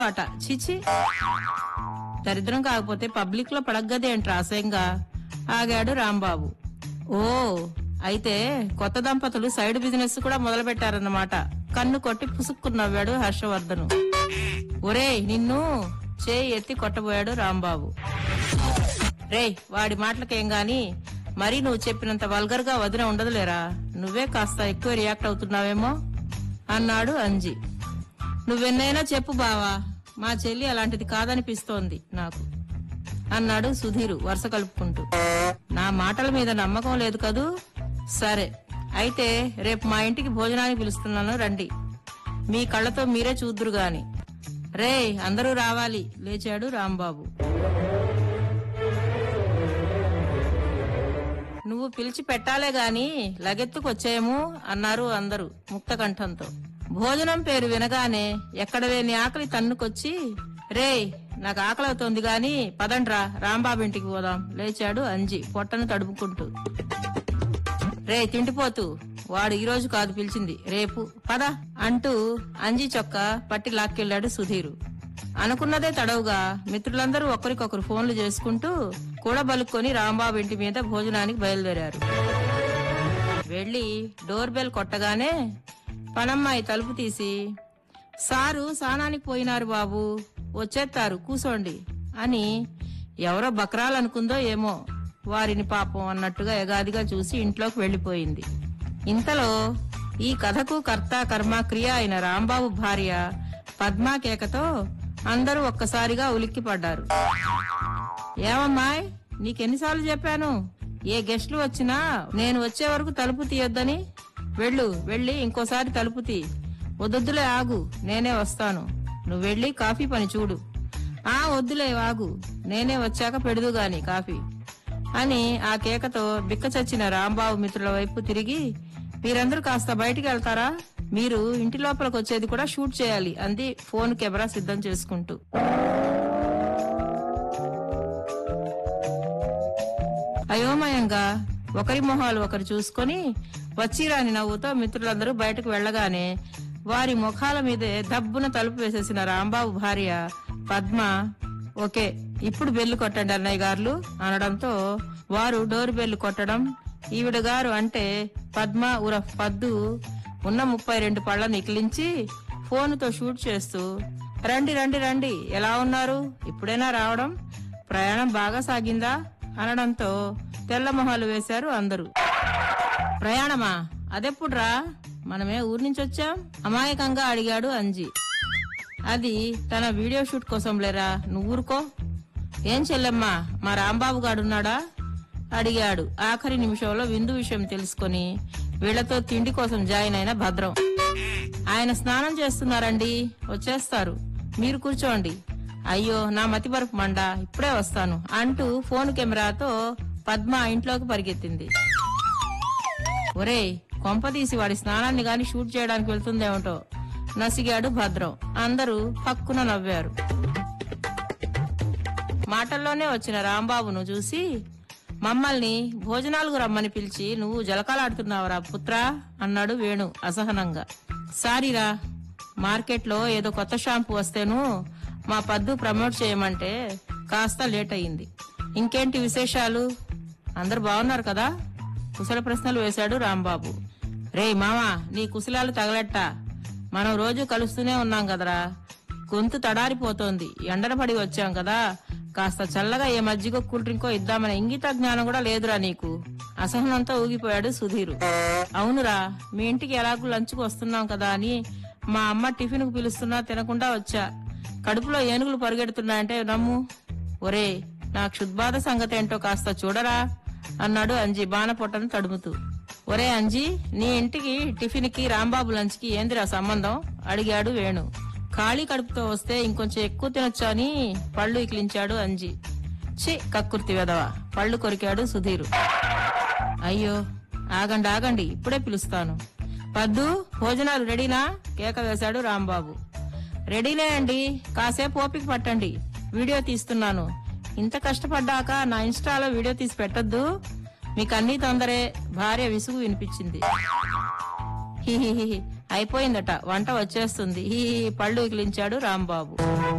అట చిచి దరిద్రం కాకపోతే పబ్లిక్ లో పడగ్గదేంట్రా అసహ్యంగా ఆగాడు రాంబాబు ఓ అయితే కొత్త దంపతులు సైడ్ బిజినెస్ కూడా మొదలు పెట్టారన్నమాట కన్ను కొట్టి పుసుక్కు నవ్వాడు హర్షవర్ధను ఒరేయ్ నిన్ను చేయి ఎత్తి కొట్టబోయాడు రాంబాబు రేయ్ వాడి మాటలకేం గాని మరి నువ్వు చెప్పినంత వల్గర్ గా వదిన ఉండదులేరా నువ్వే కాస్త ఎక్కువ రియాక్ట్ అవుతున్నావేమో అన్నాడు అంజి నువ్వెన్నైనా చెప్పు బావా మా చెల్లి అలాంటిది కాదనిపిస్తోంది నాకు అన్నాడు సుధీరు వరుస కలుపుకుంటూ నా మాటల మీద నమ్మకం లేదు కదూ సరే అయితే రేపు మా ఇంటికి భోజనానికి పిలుస్తున్నాను రండి మీ కళ్ళతో మీరే చూద్దురు గాని రే అందరూ రావాలి లేచాడు రాంబాబు నువ్వు పిలిచి పెట్టాలే గాని లగెత్తుకొచ్చేయము అన్నారు అందరూ ముక్త కంఠంతో భోజనం పేరు వినగానే ఎక్కడ లేని ఆకలి తన్నుకొచ్చి రేయ్ నాకు ఆకలి అవుతోంది గాని పదండ్రా రాంబాబు ఇంటికి పోదాం లేచాడు అంజి పొట్టను తడుపుకుంటూ రే తిండిపోతూ వాడు ఈ రోజు కాదు పిలిచింది రేపు పద అంటూ అంజి చొక్క పట్టి లాక్కెళ్లాడు సుధీరు అనుకున్నదే తడవుగా మిత్రులందరూ ఒకరికొకరు ఫోన్లు చేసుకుంటూ కూడబలుక్కొని రాంబాబు ఇంటి మీద భోజనానికి బయలుదేరారు వెళ్లి డోర్ బెల్ కొట్టగానే పనమ్మాయి తలుపు తీసి సారు సానానికి పోయినారు బాబు వచ్చేస్తారు కూసోండి అని ఎవరో బకరాలనుకుందో ఏమో వారిని పాపం అన్నట్టుగా ఎగాదిగా చూసి ఇంట్లోకి వెళ్లిపోయింది ఇంతలో ఈ కథకు కర్త కర్మ క్రియ అయిన రాంబాబు భార్య పద్మా కేకతో అందరూ ఒక్కసారిగా ఉలిక్కిపడ్డారు ఏమమ్మాయ్ నీకెన్నిసార్లు చెప్పాను ఏ గెస్టులు వచ్చినా నేను వచ్చే వరకు తలుపు తీయొద్దని వెళ్ళు వెళ్ళి ఇంకోసారి తలుపు తీ వదొద్దులే ఆగు నేనే వస్తాను నువ్వు వెళ్ళి కాఫీ పని చూడు ఆ వద్దులే ఆగు నేనే వచ్చాక పెడుదు గాని కాఫీ అని ఆ కేకతో బిక్క చచ్చిన రాంబాబు మిత్రుల వైపు తిరిగి మీరందరూ కాస్త బయటికి వెళ్తారా మీరు ఇంటి లోపలికి వచ్చేది కూడా షూట్ చేయాలి అంది ఫోన్ కెమెరా సిద్ధం చేసుకుంటూ అయోమయంగా ఒకరి మొహాలు ఒకరు చూసుకొని వచ్చిరాని నవ్వుతో మిత్రులందరూ బయటకు వెళ్లగానే వారి ముఖాల మీదే దబ్బున తలుపు వేసేసిన రాంబాబు భార్య పద్మ ఓకే ఇప్పుడు బెల్లు కొట్టండి అన్నయ్య గారు అనడంతో వారు డోర్ బెల్లు కొట్టడం ఈవిడ గారు అంటే పద్మ ఉరఫ్ పద్దు ఉన్న ముప్పై రెండు పళ్ళ నికిలించి ఫోనుతో షూట్ చేస్తూ రండి రండి రండి ఎలా ఉన్నారు ఇప్పుడైనా రావడం ప్రయాణం బాగా సాగిందా అనడంతో తెల్ల మొహాలు వేశారు అందరూ ప్రయాణమా అదెప్పుడ్రా మనమే ఊరి నుంచి వచ్చాం అమాయకంగా అడిగాడు అంజి అది తన వీడియో షూట్ కోసం లేరా నువ్వు ఊరుకో ఏం చెల్లెమ్మా మా రాంబాబు గాడున్నాడా అడిగాడు ఆఖరి నిమిషంలో విందు విషయం తెలుసుకొని వీళ్లతో తిండి కోసం జాయిన్ అయిన భద్రం ఆయన స్నానం చేస్తున్నారండి వచ్చేస్తారు మీరు కూర్చోండి అయ్యో నా మతిమరుపు మండ ఇప్పుడే వస్తాను అంటూ ఫోన్ కెమెరాతో పద్మ ఇంట్లోకి పరిగెత్తింది ఒరేయ్ కొంపదీసి వాడి స్నానాన్ని గాని షూట్ చేయడానికి వెళ్తుందేమిటో నసిగాడు భద్రం అందరూ పక్కున నవ్వారు మాటల్లోనే వచ్చిన రాంబాబును చూసి మమ్మల్ని భోజనాలకు రమ్మని పిలిచి నువ్వు జలకాలాడుతున్నావురా పుత్రా అన్నాడు వేణు అసహనంగా సారీరా మార్కెట్లో ఏదో కొత్త షాంపూ వస్తేను మా పద్దు ప్రమోట్ చేయమంటే కాస్త లేట్ అయింది ఇంకేంటి విశేషాలు అందరు బాగున్నారు కదా కుశల ప్రశ్నలు వేశాడు రాంబాబు రేయ్ మామా నీ కుశలాలు తగలెట్ట మనం రోజు కలుస్తూనే ఉన్నాం కదరా గొంతు తడారిపోతోంది ఎండన పడి వచ్చాం కదా కాస్త చల్లగా ఏ మజ్జిగో కూల్ డ్రింకో ఇద్దామనే ఇంగిత జ్ఞానం కూడా లేదురా నీకు అసహనంతో ఊగిపోయాడు సుధీరు అవునురా మీ ఇంటికి ఎలాగూ లంచ్కు వస్తున్నాం కదా అని మా అమ్మ టిఫిన్ కు పిలుస్తున్నా తినకుండా వచ్చా కడుపులో ఏనుగులు పరిగెడుతున్నాయంటే నమ్ము ఒరే నా క్షుద్బాధ సంగతి ఏంటో కాస్త చూడరా అన్నాడు అంజి బాణపొట్టను తడుముతూ ఒరే అంజి నీ ఇంటికి టిఫిన్ కి రాంబాబు లంచ్ కి ఏందిరా సంబంధం అడిగాడు వేణు ఖాళీ కడుపుతో వస్తే ఇంకొంచెం ఎక్కువ తినొచ్చు అని పళ్ళు ఇకిలించాడు అంజి చి కక్కుర్తి వెదవ పళ్ళు కొరికాడు సుధీరు అయ్యో ఆగండి ఆగండి ఇప్పుడే పిలుస్తాను పద్దు భోజనాలు రెడీనా కేక వేశాడు రాంబాబు రెడీనే అండి కాసేపు ఓపిక పట్టండి వీడియో తీస్తున్నాను ఇంత కష్టపడ్డాక నా ఇన్స్టాలో వీడియో తీసి పెట్టొద్దు మీకు అన్ని తొందరే భార్య విసుగు వినిపించింది హిహిహిహి అయిపోయిందట వంట వచ్చేస్తుంది ఈ పళ్ళు ఇకిలించాడు రాంబాబు